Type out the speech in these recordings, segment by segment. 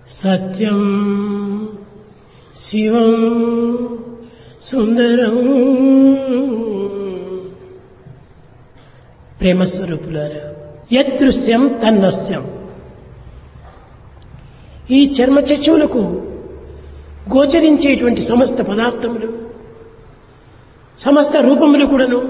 సత్యం శివం సుందరం ప్రేమస్వరూపులారా యదృశ్యం తన్నస్యం ఈ చర్మ చచ్చువులకు గోచరించేటువంటి సమస్త పదార్థములు సమస్త రూపములు కూడాను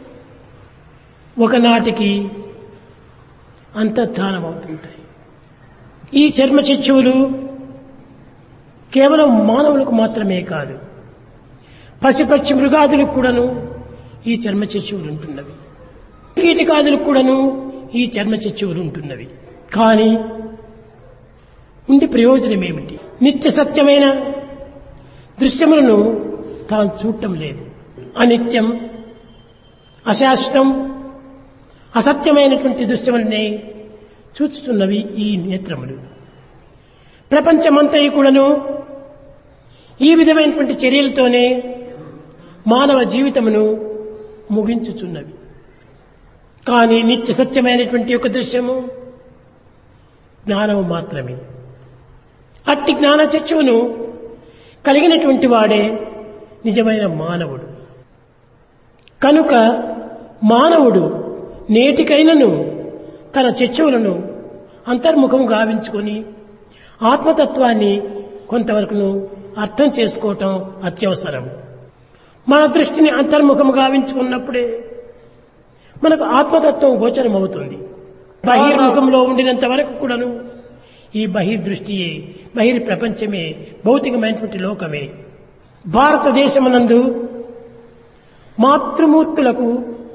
ఒకనాటికి అంతర్ధానం అవుతుంటాయి ఈ చర్మ చచ్చువులు కేవలం మానవులకు మాత్రమే కాదు పశుపక్షి మృగాదులకు కూడాను ఈ చర్మ చచ్చువులు ఉంటున్నవి కీటకాదులకు కూడాను ఈ చర్మ చచ్చువులు ఉంటున్నవి కానీ ఉండి ప్రయోజనం ఏమిటి నిత్య సత్యమైన దృశ్యములను తాను చూడటం లేదు అనిత్యం అశాశ్వతం అసత్యమైనటువంటి దృశ్యములనే చూచుతున్నవి ఈ నేత్రములు ప్రపంచమంతయు కూడాను ఈ విధమైనటువంటి చర్యలతోనే మానవ జీవితమును ముగించుచున్నవి కానీ నిత్య సత్యమైనటువంటి ఒక దృశ్యము జ్ఞానము మాత్రమే అట్టి జ్ఞాన చచ్చువును కలిగినటువంటి వాడే నిజమైన మానవుడు కనుక మానవుడు నేటికైనను తన చచ్చువులను అంతర్ముఖం గావించుకొని ఆత్మతత్వాన్ని కొంతవరకును అర్థం చేసుకోవటం అత్యవసరం మన దృష్టిని అంతర్ముఖం గావించుకున్నప్పుడే మనకు ఆత్మతత్వం గోచరం అవుతుంది బహిర్ముఖంలో ఉండినంత వరకు కూడాను ఈ బహిర్దృష్టియే బహిర్ ప్రపంచమే భౌతికమైనటువంటి లోకమే భారతదేశమునందు మాతృమూర్తులకు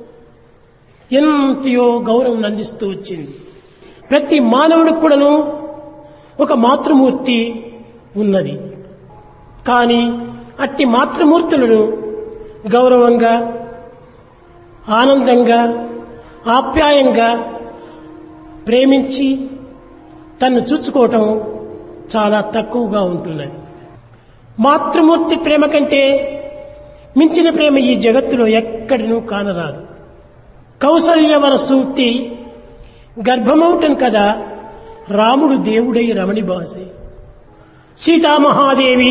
ఎంతయో గౌరవం అందిస్తూ వచ్చింది ప్రతి మానవుడికి కూడాను ఒక మాతృమూర్తి ఉన్నది కానీ అట్టి మాతృమూర్తులను గౌరవంగా ఆనందంగా ఆప్యాయంగా ప్రేమించి తన్ను చూసుకోవటం చాలా తక్కువగా ఉంటున్నది మాతృమూర్తి ప్రేమ కంటే మించిన ప్రేమ ఈ జగత్తులో ఎక్కడనూ కానరాదు కౌసల్యవర సూక్తి గర్భమౌటం కదా రాముడు దేవుడై రమణి బాసే సీతామహాదేవి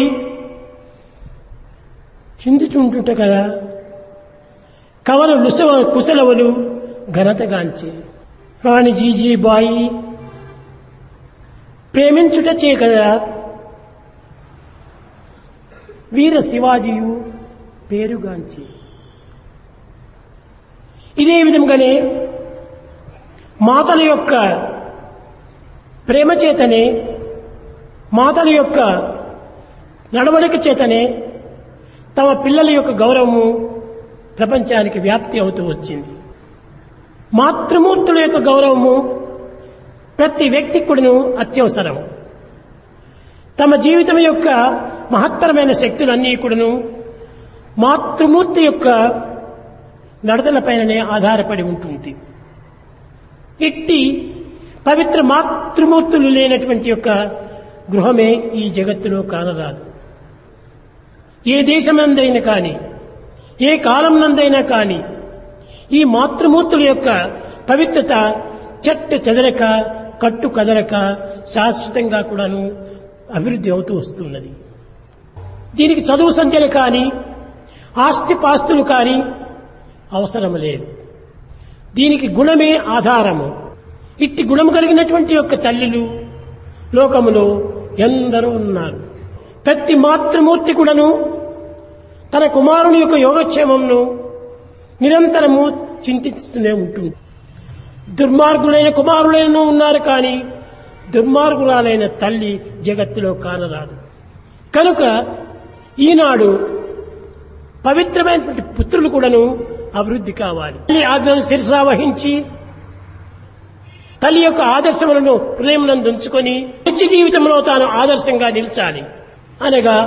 చిందుతుంటుట కదా కవల లుసవ కుశలవులు ఘనతగాంచే రాణి జీజీబాయి ప్రేమించుటచే కదా వీర శివాజీయు పేరుగాంచి ఇదే విధంగానే మాతల యొక్క ప్రేమ చేతనే మాతల యొక్క నడవడిక చేతనే తమ పిల్లల యొక్క గౌరవము ప్రపంచానికి వ్యాప్తి అవుతూ వచ్చింది మాతృమూర్తుల యొక్క గౌరవము ప్రతి వ్యక్తి కూడాను అత్యవసరం తమ జీవితం యొక్క మహత్తరమైన శక్తులన్నీ కూడాను మాతృమూర్తి యొక్క నడతలపైననే ఆధారపడి ఉంటుంది ఇట్టి పవిత్ర మాతృమూర్తులు లేనటువంటి యొక్క గృహమే ఈ జగత్తులో కానరాదు ఏ దేశమందైనా కానీ ఏ కాలం నందైనా కానీ ఈ మాతృమూర్తుల యొక్క పవిత్రత చెట్టు చెదరక కట్టు కదలక శాశ్వతంగా కూడాను అభివృద్ధి అవుతూ వస్తున్నది దీనికి చదువు సంఖ్యలు కానీ ఆస్తిపాస్తులు కానీ అవసరం లేదు దీనికి గుణమే ఆధారము ఇట్టి గుణం కలిగినటువంటి యొక్క తల్లులు లోకములో ఎందరో ఉన్నారు ప్రతి మాతృమూర్తి కూడాను తన కుమారుని యొక్క యోగక్షేమంను నిరంతరము చింతిస్తూనే ఉంటుంది దుర్మార్గులైన కుమారులైన ఉన్నారు కానీ దుర్మార్గురాలైన తల్లి జగత్తులో కానరాదు కనుక ఈనాడు పవిత్రమైనటువంటి పుత్రులు కూడాను అభివృద్ధి కావాలి తల్లి ఆజ్ఞను శిరసా వహించి తల్లి యొక్క ఆదర్శములను హృదయమునందు ఉంచుకొని నిత్య జీవితంలో తాను ఆదర్శంగా నిలిచాలి అనగా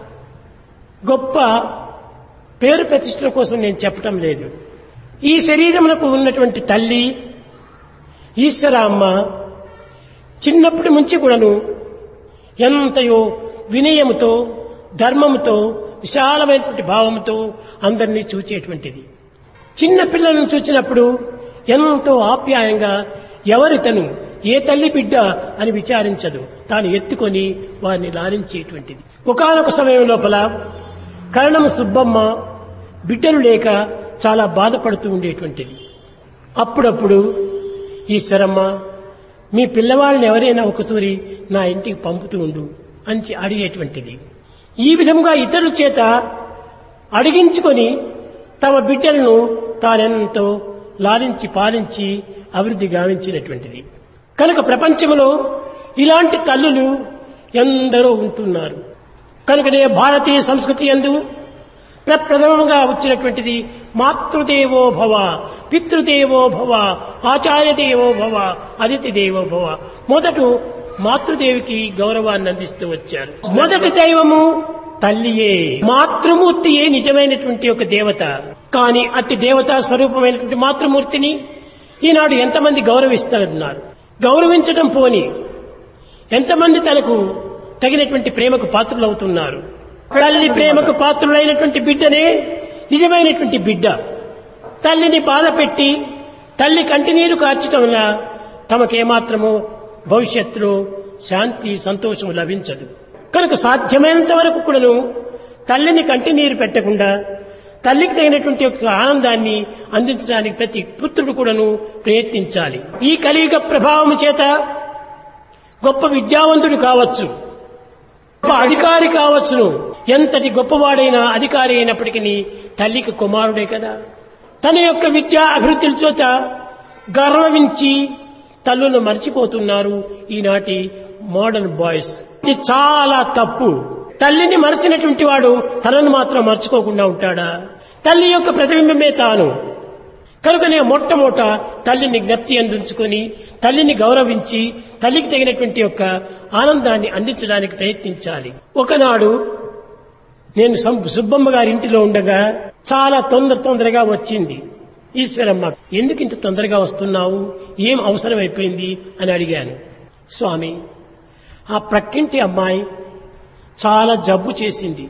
గొప్ప పేరు ప్రతిష్టల కోసం నేను చెప్పటం లేదు ఈ శరీరమునకు ఉన్నటువంటి తల్లి ఈశ్వరామ్మ చిన్నప్పటి నుంచి కూడాను ఎంతయో వినయముతో ధర్మముతో విశాలమైనటువంటి భావంతో అందరినీ చూచేటువంటిది చిన్న పిల్లలను చూచినప్పుడు ఎంతో ఆప్యాయంగా ఎవరితను ఏ తల్లి బిడ్డ అని విచారించదు తాను ఎత్తుకొని వారిని లాలించేటువంటిది ఒకనొక సమయం లోపల కరణము సుబ్బమ్మ బిడ్డలు లేక చాలా బాధపడుతూ ఉండేటువంటిది అప్పుడప్పుడు ఈశ్వరమ్మ మీ పిల్లవాళ్ళని ఎవరైనా ఒకసారి నా ఇంటికి పంపుతూ ఉండు అని అడిగేటువంటిది ఈ విధంగా ఇతరుల చేత అడిగించుకొని తమ బిడ్డలను తానెంతో లాలించి పాలించి అభివృద్ధి గావించినటువంటిది కనుక ప్రపంచంలో ఇలాంటి తల్లులు ఎందరో ఉంటున్నారు కనుకనే భారతీయ సంస్కృతి ఎందు ప్రప్రథమంగా వచ్చినటువంటిది మాతృదేవో భవ పితృదేవో భవ ఆచార్యదేవో భవ అతిథి దేవో భవ మొదట మాతృదేవికి గౌరవాన్ని అందిస్తూ వచ్చారు మొదటి దైవము తల్లియే మాతృమూర్తియే నిజమైనటువంటి ఒక దేవత కానీ అట్టి దేవతా స్వరూపమైనటువంటి మాతృమూర్తిని ఈనాడు ఎంతమంది గౌరవిస్తున్నారు గౌరవించడం పోని ఎంతమంది తనకు తగినటువంటి ప్రేమకు పాత్రులవుతున్నారు తల్లి ప్రేమకు పాత్రులైనటువంటి బిడ్డనే నిజమైనటువంటి బిడ్డ తల్లిని బాధ పెట్టి తల్లి కంటినీరు కార్చటం వల్ల తమకేమాత్రము భవిష్యత్తులో శాంతి సంతోషం లభించదు కనుక సాధ్యమైనంత వరకు కూడాను తల్లిని కంటినీరు పెట్టకుండా తల్లికి తగినటువంటి ఒక ఆనందాన్ని అందించడానికి ప్రతి పుత్రుడు కూడాను ప్రయత్నించాలి ఈ కలియుగ ప్రభావం చేత గొప్ప విద్యావంతుడు కావచ్చు గొప్ప అధికారి కావచ్చును ఎంతటి గొప్పవాడైన అధికారి అయినప్పటికీ తల్లికి కుమారుడే కదా తన యొక్క విద్యా అభివృద్ధుల చేత గర్వవించి తల్లులు మర్చిపోతున్నారు ఈనాటి మోడర్న్ బాయ్స్ ఇది చాలా తప్పు తల్లిని మరచినటువంటి వాడు తనను మాత్రం మర్చుకోకుండా ఉంటాడా తల్లి యొక్క ప్రతిబింబమే తాను కనుకనే మొట్టమొదట తల్లిని జ్ఞప్తి అందించుకొని తల్లిని గౌరవించి తల్లికి తగినటువంటి యొక్క ఆనందాన్ని అందించడానికి ప్రయత్నించాలి ఒకనాడు నేను సం- సుబ్బమ్మ గారి ఇంటిలో ఉండగా చాలా తొందర తొందరగా వచ్చింది ఈశ్వరమ్మ ఎందుకు ఇంత తొందరగా వస్తున్నావు ఏం అవసరం అయిపోయింది అని అడిగాను స్వామి ఆ ప్రక్కింటి అమ్మాయి చాలా జబ్బు చేసింది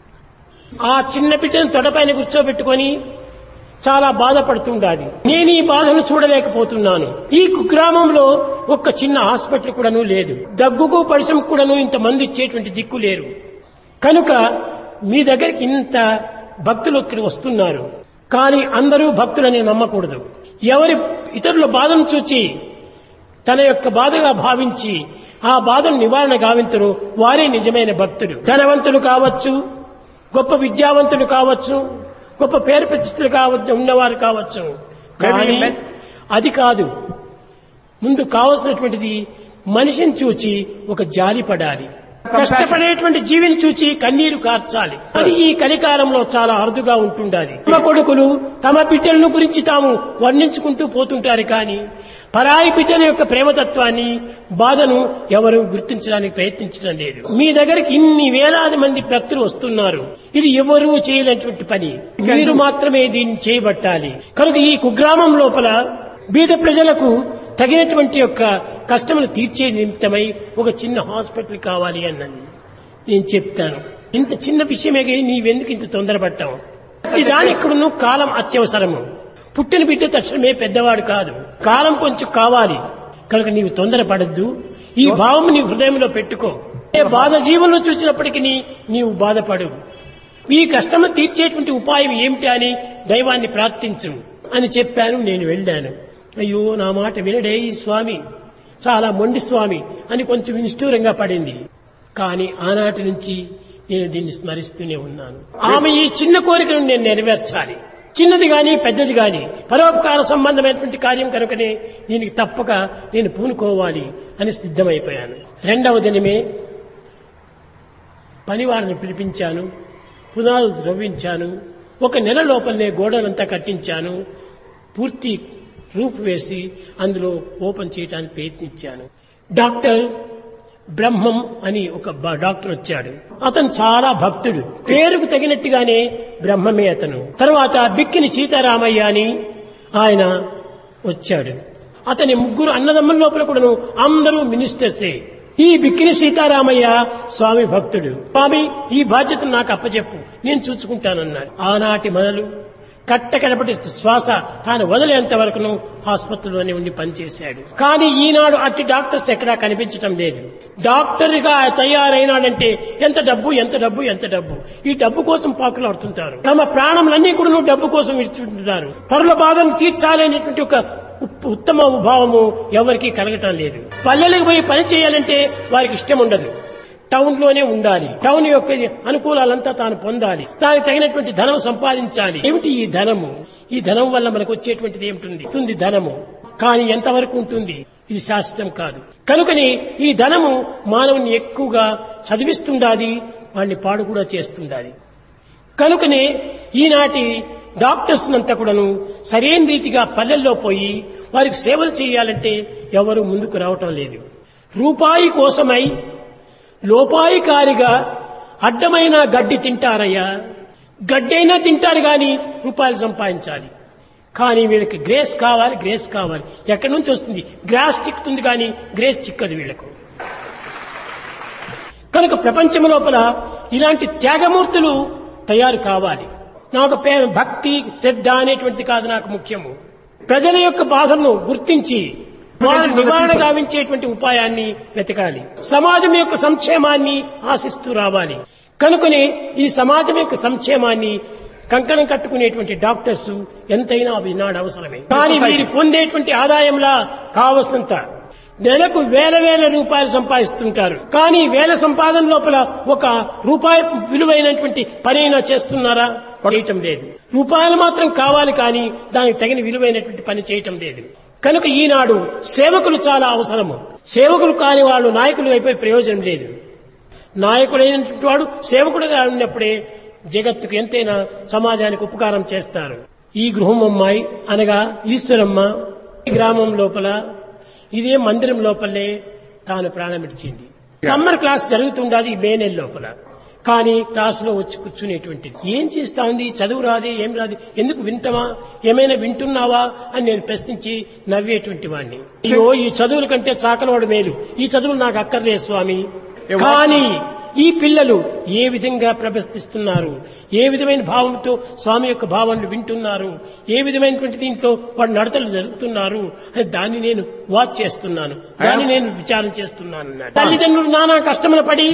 ఆ చిన్న బిడ్డను తొడపైన కూర్చోబెట్టుకొని చాలా బాధపడుతుండాలి నేను ఈ బాధను చూడలేకపోతున్నాను ఈ కుగ్రామంలో ఒక్క చిన్న హాస్పిటల్ కూడాను లేదు దగ్గుకు పరిశ్రమ కూడాను ఇంత మంది ఇచ్చేటువంటి దిక్కు లేరు కనుక మీ దగ్గరికి ఇంత భక్తులు ఇక్కడ వస్తున్నారు కానీ అందరూ భక్తులని నమ్మకూడదు ఎవరి ఇతరుల బాధను చూచి తన యొక్క బాధగా భావించి ఆ బాధను నివారణ గావించరు వారే నిజమైన భక్తులు ధనవంతులు కావచ్చు గొప్ప విద్యావంతులు కావచ్చు గొప్ప పేరు ప్రతిష్టలు కావచ్చు ఉన్నవారు కావచ్చు కానీ అది కాదు ముందు కావలసినటువంటిది మనిషిని చూచి ఒక జాలి పడాలి కష్టపడేటువంటి జీవిని చూచి కన్నీరు కార్చాలి అది ఈ కలికాలంలో చాలా అరుదుగా ఉంటుండాలి తమ కొడుకులు తమ బిడ్డలను గురించి తాము వర్ణించుకుంటూ పోతుంటారు కానీ పరాయి బిడ్డల యొక్క ప్రేమతత్వాన్ని బాధను ఎవరు గుర్తించడానికి ప్రయత్నించడం లేదు మీ దగ్గరికి ఇన్ని వేలాది మంది భక్తులు వస్తున్నారు ఇది ఎవరూ చేయలేనటువంటి పని మీరు మాత్రమే దీన్ని చేయబట్టాలి కనుక ఈ కుగ్రామం లోపల బీద ప్రజలకు తగినటువంటి యొక్క కష్టములు తీర్చే నిమిత్తమై ఒక చిన్న హాస్పిటల్ కావాలి అన్నది నేను చెప్తాను ఇంత చిన్న విషయమే కానీ నీవెందుకు ఇంత తొందరపడ్డావు దానికి కూడా కాలం అత్యవసరము పుట్టిన బిడ్డ తక్షణమే పెద్దవాడు కాదు కాలం కొంచెం కావాలి కనుక నీవు తొందరపడద్దు ఈ భావం నీ హృదయంలో పెట్టుకో ఏ బాధ జీవనంలో చూసినప్పటికీ నీవు బాధపడు ఈ కష్టము తీర్చేటువంటి ఉపాయం ఏమిటి అని దైవాన్ని ప్రార్థించు అని చెప్పాను నేను వెళ్ళాను అయ్యో నా మాట వినడే ఈ స్వామి చాలా మొండి స్వామి అని కొంచెం నిష్ఠూరంగా పడింది కానీ ఆనాటి నుంచి నేను దీన్ని స్మరిస్తూనే ఉన్నాను ఆమె ఈ చిన్న కోరికను నేను నెరవేర్చాలి చిన్నది గాని పెద్దది గాని పరోపకార సంబంధమైనటువంటి కార్యం కనుకనే దీనికి తప్పక నేను పూనుకోవాలి అని సిద్ధమైపోయాను రెండవ దినమే పనివారిని పిలిపించాను పునాదులు ద్రవ్వించాను ఒక నెల లోపలనే గోడలంతా కట్టించాను పూర్తి రూఫ్ వేసి అందులో ఓపెన్ చేయడానికి ప్రయత్నించాను డాక్టర్ బ్రహ్మం అని ఒక బ- డాక్టర్ వచ్చాడు అతను చాలా భక్తుడు పేరుకు తగినట్టుగానే బ్రహ్మమే అతను తర్వాత బిక్కిని సీతారామయ్య అని ఆయన వచ్చాడు అతని ముగ్గురు అన్నదమ్ముల లోపల కూడాను అందరూ మినిస్టర్సే ఈ బిక్కిని సీతారామయ్య స్వామి భక్తుడు స్వామి ఈ బాధ్యతను నాకు అప్పచెప్పు నేను చూసుకుంటానన్నాడు ఆనాటి మొదలు కట్టకడపటి శ్వాస తాను వదిలేంత వరకును ఆసుపత్రిలోనే ఉండి పనిచేశాడు కానీ ఈనాడు అట్టి డాక్టర్స్ ఎక్కడా కనిపించటం లేదు డాక్టర్గా తయారైనాడంటే ఎంత డబ్బు ఎంత డబ్బు ఎంత డబ్బు ఈ డబ్బు కోసం పాకులాడుతుంటారు తమ ప్రాణములన్నీ కూడా డబ్బు కోసం ఇచ్చుకుంటున్నారు పరుల బాధను తీర్చాలనేటువంటి ఒక ఉప్- ఉత్తమ భావము ఎవరికీ కలగటం లేదు పల్లెలకు పోయి పని చేయాలంటే వారికి ఇష్టం ఉండదు టౌన్ లోనే ఉండాలి టౌన్ యొక్క అనుకూలాలంతా తాను పొందాలి దానికి తగినటువంటి ధనం సంపాదించాలి ఏమిటి ఈ ధనము ఈ ధనం వల్ల మనకు వచ్చేటువంటిది ఏమిటి ఉంటుంది ధనము కానీ ఎంతవరకు ఉంటుంది ఇది శాశ్వతం కాదు కనుకని ఈ ధనము మానవుని ఎక్కువగా చదివిస్తుండాది వాడిని పాడు కూడా చేస్తుండాలి కనుకనే ఈనాటి డాక్టర్స్ అంతా కూడాను సరైన రీతిగా పల్లెల్లో పోయి వారికి సేవలు చేయాలంటే ఎవరు ముందుకు రావటం లేదు రూపాయి కోసమై లోపాయికారిగా అడ్డమైన గడ్డి తింటారయ్యా గడ్డైనా తింటారు కానీ రూపాయలు సంపాదించాలి కానీ వీళ్ళకి గ్రేస్ కావాలి గ్రేస్ కావాలి ఎక్కడి నుంచి వస్తుంది గ్రాస్ చిక్కుతుంది కానీ గ్రేస్ చిక్కదు వీళ్ళకు కనుక ప్రపంచం లోపల ఇలాంటి త్యాగమూర్తులు తయారు కావాలి నాకు పేరు భక్తి శ్రద్ధ అనేటువంటిది కాదు నాకు ముఖ్యము ప్రజల యొక్క బాధలను గుర్తించి వారి నివారణ గావించేటువంటి ఉపాయాన్ని వెతకాలి సమాజం యొక్క సంక్షేమాన్ని ఆశిస్తూ రావాలి కనుకనే ఈ సమాజం యొక్క సంక్షేమాన్ని కంకణం కట్టుకునేటువంటి డాక్టర్స్ ఎంతైనా అవి నాడు అవసరమే కానీ వీరు పొందేటువంటి ఆదాయంలా కావలసినంత నెలకు వేల వేల రూపాయలు సంపాదిస్తుంటారు కానీ వేల సంపాదన లోపల ఒక రూపాయి విలువైనటువంటి పనైనా చేస్తున్నారా చేయటం లేదు రూపాయలు మాత్రం కావాలి కానీ దానికి తగిన విలువైనటువంటి పని చేయటం లేదు కనుక ఈనాడు సేవకులు చాలా అవసరము సేవకులు కాని వాళ్ళు నాయకులు అయిపోయి ప్రయోజనం లేదు నాయకుడైనటువంటి వాడు సేవకుడుగా ఉన్నప్పుడే జగత్తుకు ఎంతైనా సమాజానికి ఉపకారం చేస్తారు ఈ గృహం అమ్మాయి అనగా ఈశ్వరమ్మ ఈ గ్రామం లోపల ఇదే మందిరం లోపలనే తాను ప్రాణమిడిచింది సమ్మర్ క్లాస్ జరుగుతుండాది ఈ మే నెల లోపల కానీ క్లాసులో వచ్చి కూర్చునేటువంటిది ఏం చేస్తా ఉంది చదువు రాదే ఏం రాదు ఎందుకు వింటమా ఏమైనా వింటున్నావా అని నేను ప్రశ్నించి నవ్వేటువంటి వాడిని అయ్యో ఈ చదువుల కంటే చాకలోడు మేలు ఈ చదువులు నాకు అక్కర్లే స్వామి కానీ ఈ పిల్లలు ఏ విధంగా ప్రవర్తిస్తున్నారు ఏ విధమైన భావంతో స్వామి యొక్క భావాన్ని వింటున్నారు ఏ విధమైనటువంటి దీంట్లో వాడు నడతలు జరుగుతున్నారు అని దాన్ని నేను వాచ్ చేస్తున్నాను దాన్ని నేను విచారం చేస్తున్నాను అన్నాడు. తల్లిదండ్రులు నానా కష్టములు పడి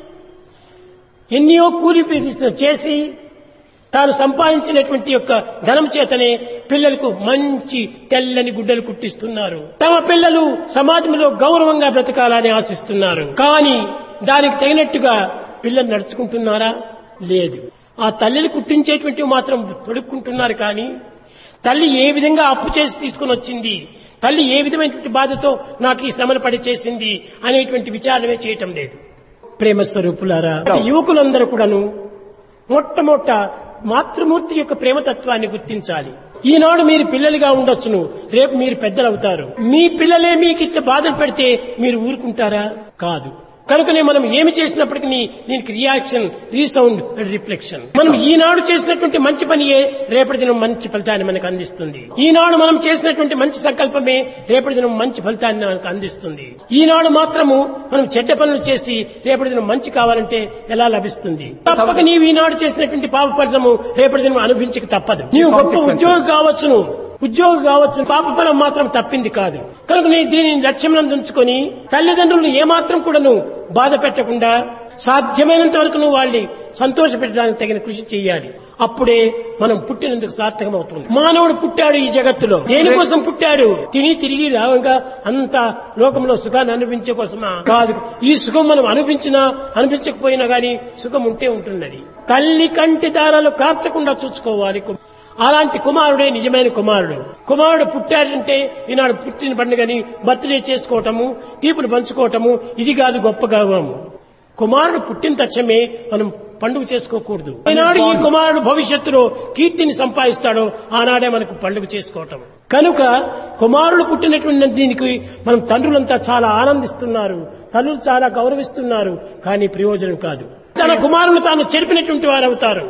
ఎన్నో కూలి పని చేసి తాను సంపాదించినటువంటి యొక్క ధనం చేతనే పిల్లలకు మంచి తెల్లని గుడ్డలు కుట్టిస్తున్నారు తమ పిల్లలు సమాజంలో గౌరవంగా బ్రతకాలని ఆశిస్తున్నారు కానీ దానికి తగినట్టుగా పిల్లలు నడుచుకుంటున్నారా లేదు ఆ తల్లిని కుట్టించేటువంటివి మాత్రం తొడుక్కుంటున్నారు కానీ తల్లి ఏ విధంగా అప్పు చేసి తీసుకుని వచ్చింది తల్లి ఏ విధమైనటువంటి బాధతో నాకు ఈ శ్రమను పడి చేసింది అనేటువంటి విచారణమే చేయటం లేదు ప్రేమ స్వరూపులారా యువకులందరూ కూడాను మొట్టమొదట మాతృమూర్తి యొక్క ప్రేమతత్వాన్ని గుర్తించాలి ఈనాడు మీరు పిల్లలుగా ఉండొచ్చును రేపు మీరు పెద్దలవుతారు మీ పిల్లలే మీకు ఇట్లా బాధలు పెడితే మీరు ఊరుకుంటారా కాదు కనుకనే మనం ఏమి చేసినప్పటికీ దీనికి రియాక్షన్ రీసౌండ్ రిఫ్లెక్షన్ మనం ఈనాడు చేసినటువంటి మంచి పనియే రేపటి దినం మంచి ఫలితాన్ని మనకు అందిస్తుంది ఈనాడు మనం చేసినటువంటి మంచి సంకల్పమే రేపటి దినం మంచి ఫలితాన్ని మనకు అందిస్తుంది ఈనాడు మాత్రము మనం చెడ్డ పనులు చేసి రేపటి దినం మంచి కావాలంటే ఎలా లభిస్తుంది తప్పక నీవు ఈనాడు చేసినటువంటి పాప ఫలితము రేపటి దినం అనుభవించక తప్పదు నీవు గొప్ప ఉద్యోగం కావచ్చును ఉద్యోగం కావచ్చు పాప ఫలం మాత్రం తప్పింది కాదు కనుక నీ దీనిని లక్ష్యం ఉంచుకొని తల్లిదండ్రులను ఏమాత్రం కూడాను బాధ పెట్టకుండా సాధ్యమైనంత వరకు నువ్వు వాళ్ళని సంతోష పెట్టడానికి తగిన కృషి చేయాలి అప్పుడే మనం పుట్టినందుకు సార్థకమవుతుంది మానవుడు పుట్టాడు ఈ జగత్తులో దేనికోసం పుట్టాడు తిని తిరిగి రావంగా అంత లోకంలో సుఖాన్ని అనిపించే కోసమా కాదు ఈ సుఖం మనం అనిపించినా అనిపించకపోయినా గాని సుఖం ఉంటే ఉంటున్నది తల్లి కంటి దారాలు కార్చకుండా చూసుకోవాలి అలాంటి కుమారుడే నిజమైన కుమారుడు కుమారుడు పుట్టాడంటే ఈనాడు పుట్టిన పండుగని బర్త్డే చేసుకోవటము తీపులు పంచుకోవటము ఇది కాదు గొప్ప గౌరవము కుమారుడు పుట్టిన తక్షణమే మనం పండుగ చేసుకోకూడదు ఈనాడు ఈ కుమారుడు భవిష్యత్తులో కీర్తిని సంపాదిస్తాడో ఆనాడే మనకు పండుగ చేసుకోవటం కనుక కుమారుడు పుట్టినటువంటి దీనికి మనం తండ్రులంతా చాలా ఆనందిస్తున్నారు తల్లులు చాలా గౌరవిస్తున్నారు కానీ ప్రయోజనం కాదు తన కుమారుని తాను చెరిపినటువంటి వారు అవుతారు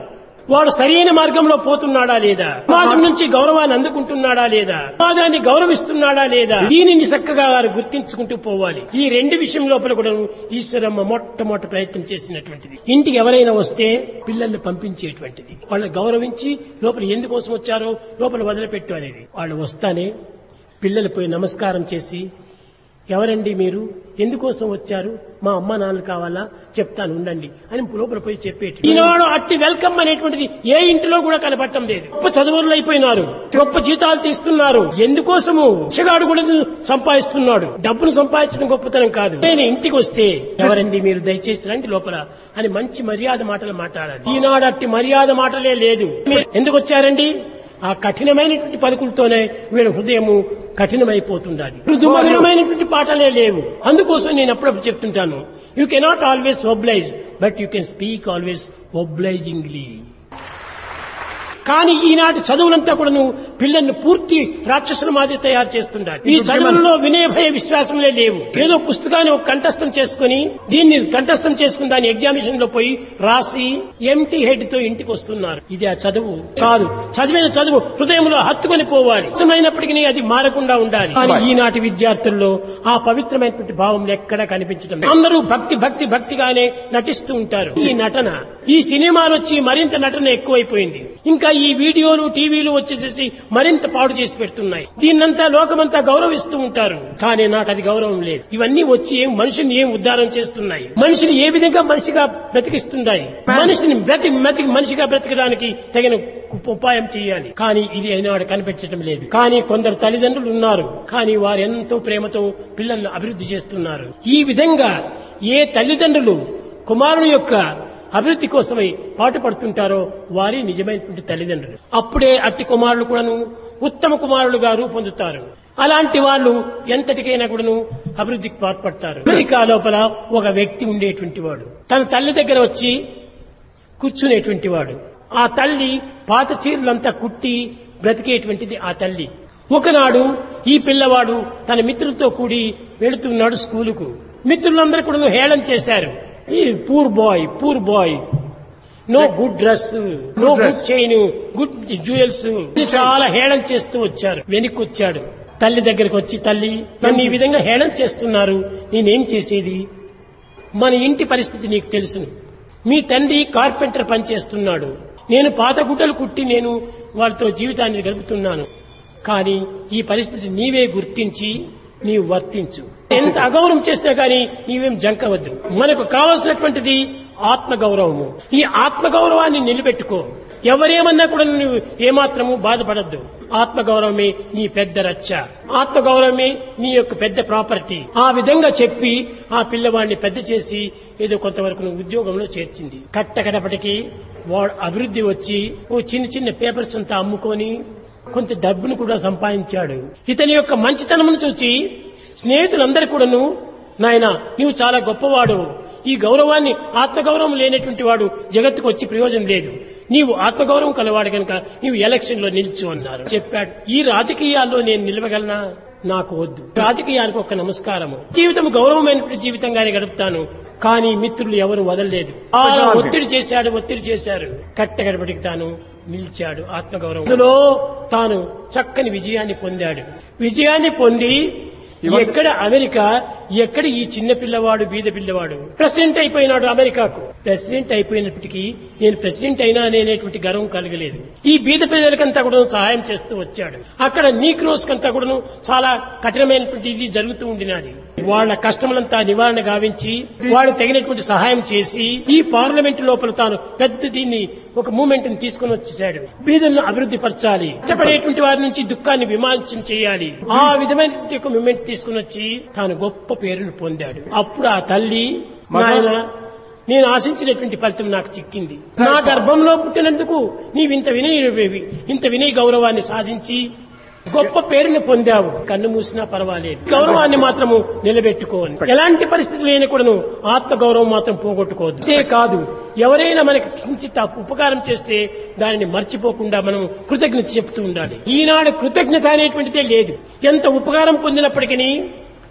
వాడు సరైన మార్గంలో పోతున్నాడా లేదా సమాజం నుంచి గౌరవాన్ని అందుకుంటున్నాడా లేదా సమాజాన్ని గౌరవిస్తున్నాడా లేదా దీనిని చక్కగా వారు గుర్తించుకుంటూ పోవాలి ఈ రెండు విషయం లోపల కూడా ఈశ్వరమ్మ మొట్టమొదటి ప్రయత్నం చేసినటువంటిది ఇంటికి ఎవరైనా వస్తే పిల్లల్ని పంపించేటువంటిది వాళ్ళని గౌరవించి లోపల ఎందుకోసం వచ్చారో లోపల వదిలిపెట్టు అనేది వాళ్ళు వస్తానే పిల్లలు పోయి నమస్కారం చేసి ఎవరండి మీరు ఎందుకోసం వచ్చారు మా అమ్మ నాన్న కావాలా చెప్తాను ఉండండి అని లోపల పోయి చెప్పేటి ఈనాడు అట్టి వెల్కమ్ అనేటువంటిది ఏ ఇంటిలో కూడా కనపడటం లేదు గొప్ప చదువులు అయిపోయినారు గొప్ప జీతాలు తీస్తున్నారు ఎందుకోసము భిక్షగాడు కూడా సంపాదిస్తున్నాడు డబ్బును సంపాదించడం గొప్పతనం కాదు నేను ఇంటికి వస్తే ఎవరండి మీరు దయచేసి రండి లోపల అని మంచి మర్యాద మాటలు మాట్లాడాలి ఈనాడు అట్టి మర్యాద మాటలే లేదు మీరు ఎందుకు వచ్చారండి ఆ కఠినమైనటువంటి పలుకులతోనే వీళ్ళ హృదయము కఠినమైపోతుండాలి మృదుమధురమైనటువంటి పాటలే లేవు అందుకోసం నేను అప్పుడప్పుడు చెప్తుంటాను you cannot always oblige but you can speak always obligingly కానీ ఈనాటి చదువులంతా కూడాను పిల్లల్ని పూర్తి రాక్షసుల మాదిరి తయారు చేస్తుండాలి ఈ చదువులలో వినయ భయ విశ్వాసంలే లేవు ఏదో పుస్తకాన్ని ఒక కంఠస్థం చేసుకుని దీన్ని కంఠస్థం చేసుకుని దాని ఎగ్జామినేషన్ లో పోయి రాసి ఎంటీ హెడ్ తో ఇంటికి వస్తున్నారు ఇది ఆ చదువు కాదు చదివిన చదువు హృదయంలో హత్తుకొని పోవాలి ఇష్టమైనప్పటికీ అది మారకుండా ఉండాలి కానీ ఈనాటి విద్యార్థుల్లో ఆ పవిత్రమైనటువంటి భావం ఎక్కడా కనిపించడం లేదు. అందరూ భక్తి భక్తి భక్తిగానే నటిస్తూ ఉంటారు ఈ నటన ఈ సినిమాలు వచ్చి మరింత నటన ఎక్కువైపోయింది ఇంకా ఈ వీడియోలు టీవీలు వచ్చేసేసి మరింత పాడు చేసి పెడుతున్నాయి దీన్నంతా లోకమంతా గౌరవిస్తూ ఉంటారు కానీ నాకు అది గౌరవం లేదు ఇవన్నీ వచ్చి ఏం మనిషిని ఏం ఉద్ధారం చేస్తున్నాయి మనిషిని ఏ విధంగా మనిషిగా బ్రతికిస్తున్నాయి మనిషిని బ్రతి బ్రతికి మనిషిగా బ్రతకడానికి తగిన ఉపాయం చేయాలి కానీ ఇది అయినాడు కనిపించడం లేదు కానీ కొందరు తల్లిదండ్రులు ఉన్నారు కానీ వారు ఎంతో ప్రేమతో పిల్లలను అభివృద్ధి చేస్తున్నారు ఈ విధంగా ఏ తల్లిదండ్రులు కుమారుని యొక్క అభివృద్ధి కోసమై పాటుపడుతుంటారో వారి నిజమైనటువంటి తల్లిదండ్రులు అప్పుడే అట్టి కుమారులు కూడాను ఉత్తమ కుమారులుగా రూపొందుతారు అలాంటి వాళ్ళు ఎంతటికైనా కూడాను అభివృద్ధికి పాటుపడతారు అమెరికా లోపల ఒక వ్యక్తి ఉండేటువంటి వాడు తన తల్లి దగ్గర వచ్చి కూర్చునేటువంటి వాడు ఆ తల్లి పాత చీరలంతా కుట్టి బ్రతికేటువంటిది ఆ తల్లి ఒకనాడు ఈ పిల్లవాడు తన మిత్రులతో కూడి వెళుతున్నాడు స్కూలుకు మిత్రులందరూ కూడా హేళన చేశారు ఈ poor boy poor boy no good dress no good chain good jewels చాలా హేళన చేస్తూ వచ్చారు వెనక్కి వచ్చాడు తల్లి దగ్గరకు వచ్చి తల్లి నన్ను ఈ విధంగా హేళన చేస్తున్నారు నేనేం చేసేది మన ఇంటి పరిస్థితి నీకు తెలుసును మీ తండ్రి కార్పెంటర్ పనిచేస్తున్నాడు నేను పాత గుడ్డలు కుట్టి నేను వాళ్ళతో జీవితాన్ని గడుపుతున్నాను కానీ ఈ పరిస్థితి నీవే గుర్తించి నీవు వర్తించు ఎంత అగౌరవం చేసినా కానీ నీవేం జంకవద్దు మనకు కావలసినటువంటిది ఆత్మగౌరవము ఈ ఆత్మగౌరవాన్ని నిలబెట్టుకో ఎవరేమన్నా కూడా నువ్వు ఏమాత్రము బాధపడద్దు ఆత్మగౌరవమే నీ పెద్ద రచ్చ ఆత్మగౌరవమే నీ యొక్క పెద్ద ప్రాపర్టీ ఆ విధంగా చెప్పి ఆ పిల్లవాడిని పెద్ద చేసి ఏదో కొంతవరకు నువ్వు ఉద్యోగంలో చేర్చింది కట్టకడపటికి వాడు అభివృద్ధి వచ్చి ఓ చిన్న చిన్న పేపర్స్ అంతా అమ్ముకొని కొంత డబ్బును కూడా సంపాదించాడు ఇతని యొక్క మంచితనమును చూచి స్నేహితులందరూ కూడాను నాయన నీవు చాలా గొప్పవాడు ఈ గౌరవాన్ని ఆత్మగౌరవం లేనటువంటి వాడు జగత్తుకు వచ్చి ప్రయోజనం లేదు నీవు ఆత్మగౌరవం కలవాడు కనుక నీవు ఎలక్షన్ లో నిల్చు అన్నారు చెప్పాడు ఈ రాజకీయాల్లో నేను నిలవగలనా నాకు వద్దు రాజకీయానికి ఒక నమస్కారము జీవితం గౌరవమైనటువంటి జీవితంగానే గడుపుతాను కానీ మిత్రులు ఎవరు వదలలేదు చాలా ఒత్తిడి చేశాడు ఒత్తిడి చేశారు కట్టగడపటికి తాను నిలిచాడు ఆత్మగౌరవం ఇందులో తాను చక్కని విజయాన్ని పొందాడు విజయాన్ని పొంది ఎక్కడ అమెరికా ఎక్కడ ఈ చిన్న పిల్లవాడు బీద పిల్లవాడు ప్రెసిడెంట్ అయిపోయినాడు అమెరికాకు ప్రెసిడెంట్ అయిపోయినప్పటికీ నేను ప్రెసిడెంట్ అయినా అనేటువంటి గర్వం కలగలేదు ఈ బీద పిల్లలకంతా కూడా సహాయం చేస్తూ వచ్చాడు అక్కడ నీక్రోస్ కంతా కూడా చాలా కఠినమైనటువంటి ఇది జరుగుతూ ఉండినది వాళ్ళ కష్టములంతా నివారణ గావించి వాళ్ళు తగినటువంటి సహాయం చేసి ఈ పార్లమెంట్ లోపల తాను పెద్ద దీన్ని ఒక మూమెంట్ ని తీసుకుని వచ్చేసాడు బీదలను అభివృద్ధి పరచాలి ఇష్టపడేటువంటి వారి నుంచి దుఃఖాన్ని విమానం చేయాలి ఆ విధమైనటువంటి ఒక మూమెంట్ తీసుకుని వచ్చి తాను గొప్ప పేరును పొందాడు అప్పుడు ఆ తల్లి నాయన నేను ఆశించినటువంటి ఫలితం నాకు చిక్కింది నా గర్భంలో పుట్టినందుకు నీవింత వినయ ఇంత వినయ గౌరవాన్ని సాధించి గొప్ప పేరుని పొందావు కన్ను మూసినా పర్వాలేదు గౌరవాన్ని మాత్రము నిలబెట్టుకోవాలి ఎలాంటి పరిస్థితులు అయినా కూడాను ఆత్మ గౌరవం మాత్రం పోగొట్టుకోవద్దు ఇదే కాదు ఎవరైనా మనకి కించిత ఉపకారం చేస్తే దానిని మర్చిపోకుండా మనం కృతజ్ఞత చెప్తూ ఉండాలి ఈనాడు కృతజ్ఞత అనేటువంటిదే లేదు ఎంత ఉపకారం పొందినప్పటికీ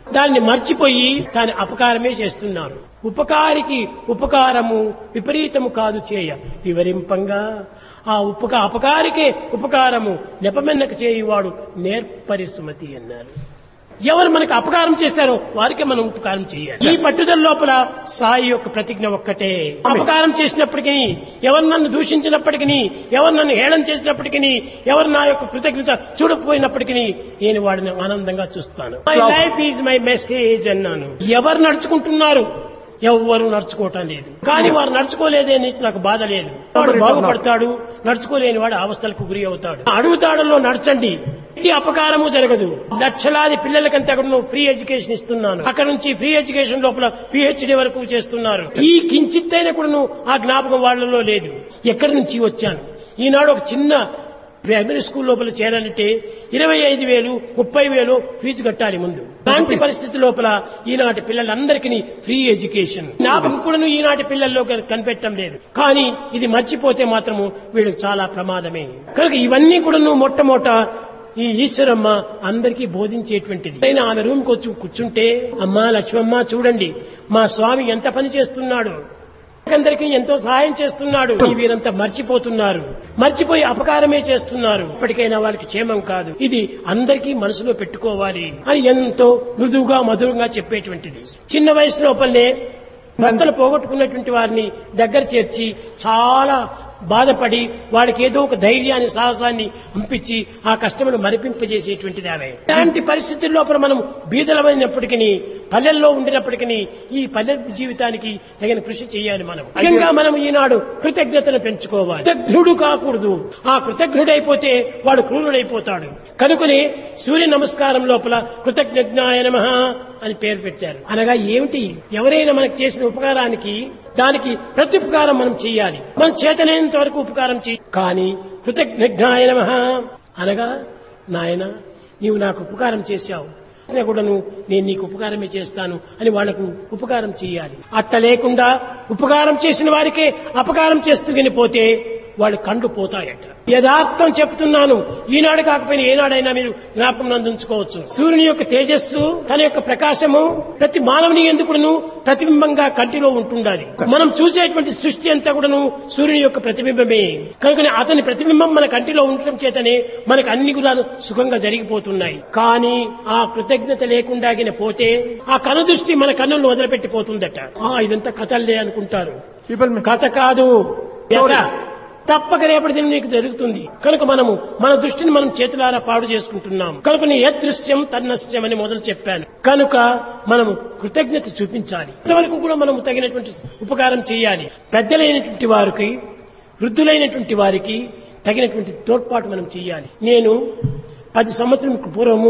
దాన్ని మర్చిపోయి దాని అపకారమే చేస్తున్నారు ఉపకారికి ఉపకారము విపరీతము కాదు చేయ వివరింపంగా ఆ ఉపక అపకారికే ఉపకారము నెపమెన్నక చేయువాడు నేర్పరి సుమతి అన్నారు ఎవరు మనకు అపకారం చేశారో వారికే మనం ఉపకారం చేయాలి ఈ పట్టుదల లోపల సాయి యొక్క ప్రతిజ్ఞ ఒక్కటే అపకారం చేసినప్పటికీ ఎవరు నన్ను దూషించినప్పటికీ ఎవరు నన్ను హేళన చేసినప్పటికీ ఎవరు నా యొక్క కృతజ్ఞత చూడకపోయినప్పటికీ నేను వాడిని ఆనందంగా చూస్తాను my life is my message అన్నాను ఎవరు నడుచుకుంటున్నారు ఎవ్వరు నడుచుకోవటం లేదు కానీ వారు నడుచుకోలేదే అని నాకు బాధ లేదు వాడు బాగుపడతాడు నడుచుకోలేని వాడు అవస్థలకు గురి అవుతాడు అడుగుతాడలో నడచండి ఎట్టి అపకారము జరగదు లక్షలాది పిల్లలకంతా కూడా నువ్వు ఫ్రీ ఎడ్యుకేషన్ ఇస్తున్నాను అక్కడ నుంచి ఫ్రీ ఎడ్యుకేషన్ లోపల పిహెచ్డి వరకు చేస్తున్నారు ఈ కించిత్తైనా కూడా నువ్వు ఆ జ్ఞాపకం వాళ్ళలో లేదు ఎక్కడి నుంచి వచ్చాను ఈనాడు ఒక చిన్న ప్రైమరీ స్కూల్ లోపల చేరాలంటే ఇరవై ఐదు వేలు ముప్పై వేలు ఫీజు కట్టాలి ముందు అలాంటి పరిస్థితి లోపల ఈనాటి పిల్లలందరికీ ఫ్రీ ఎడ్యుకేషన్ జ్ఞాపకం కూడా ఈనాటి పిల్లల్లో కనిపెట్టడం లేదు కానీ ఇది మర్చిపోతే మాత్రము వీళ్ళకి చాలా ప్రమాదమే కనుక ఇవన్నీ కూడా నువ్వు మొట్టమొదట ఈ ఈశ్వరమ్మ అందరికీ బోధించేటువంటిది అయినా ఆమె రూమ్కి వచ్చి కూర్చుంటే అమ్మా లక్ష్మమ్మ చూడండి మా స్వామి ఎంత పని చేస్తున్నాడు అందరికీ ఎంతో సహాయం చేస్తున్నాడు ఈ వీరంతా మర్చిపోతున్నారు మర్చిపోయి అపకారమే చేస్తున్నారు ఇప్పటికైనా వాళ్ళకి క్షేమం కాదు ఇది అందరికీ మనసులో పెట్టుకోవాలి అని ఎంతో మృదువుగా మధురంగా చెప్పేటువంటిది చిన్న వయసు లోపలనే భర్తలు పోగొట్టుకున్నటువంటి వారిని దగ్గర చేర్చి చాలా బాధపడి వాడికి ఏదో ఒక ధైర్యాన్ని సాహసాన్ని పంపించి ఆ కష్టమును మరిపింపజేసేటువంటిది ఆమె ఇలాంటి పరిస్థితుల లోపల మనం బీదలమైనప్పటికీ పల్లెల్లో ఉండినప్పటికీ ఈ పల్లె జీవితానికి తగిన కృషి చేయాలి మనం ముఖ్యంగా మనం ఈనాడు కృతజ్ఞతను పెంచుకోవాలి కృతజ్ఞుడు కాకూడదు ఆ కృతజ్ఞుడైపోతే వాడు క్రూరుడైపోతాడు కనుకనే సూర్య నమస్కారం లోపల కృతజ్ఞజ్ఞాయ నమః అని పేరు పెట్టారు అనగా ఏమిటి ఎవరైనా మనకు చేసిన ఉపకారానికి దానికి ప్రత్యుపకారం మనం చేయాలి మనం చేతనైనంత వరకు ఉపకారం చేయి కానీ కృతజ్ఞజ్ఞాయ నమః అనగా నాయన నీవు నాకు ఉపకారం చేశావు చేసినా కూడాను నేను నీకు ఉపకారమే చేస్తాను అని వాళ్లకు ఉపకారం చేయాలి అట్ట లేకుండా ఉపకారం చేసిన వారికే అపకారం చేస్తూ వినిపోతే వాళ్ళు కండ్లు పోతాయట యథార్థం చెప్తున్నాను ఈనాడు కాకపోయినా ఏనాడైనా మీరు జ్ఞాపకం నందుంచుకోవచ్చు సూర్యుని యొక్క తేజస్సు తన యొక్క ప్రకాశము ప్రతి మానవుని ఎందుకును ప్రతిబింబంగా కంటిలో ఉంటుండాలి మనం చూసేటువంటి సృష్టి అంతా కూడాను సూర్యుని యొక్క ప్రతిబింబమే కనుక అతని ప్రతిబింబం మన కంటిలో ఉండటం చేతనే మనకు అన్ని కూడా సుఖంగా జరిగిపోతున్నాయి కానీ ఆ కృతజ్ఞత లేకుండా గిన పోతే ఆ కనుదృష్టి మన కన్నులను వదిలిపెట్టిపోతుందట ఆ ఇదంతా కథల్లే అనుకుంటారు People may కథ కాదు ఎట్లా? తప్పక రేపటి దినం నీకు జరుగుతుంది కనుక మనము మన దృష్టిని మనం చేతులారా పాడు చేసుకుంటున్నాం కనుక నీ యదృశ్యం తన్నస్యం అని మొదలు చెప్పాను కనుక మనము కృతజ్ఞత చూపించాలి ఇంతవరకు కూడా మనము తగినటువంటి ఉపకారం చేయాలి పెద్దలైనటువంటి వారికి వృద్ధులైనటువంటి వారికి తగినటువంటి తోడ్పాటు మనం చేయాలి నేను పది సంవత్సరం పూర్వము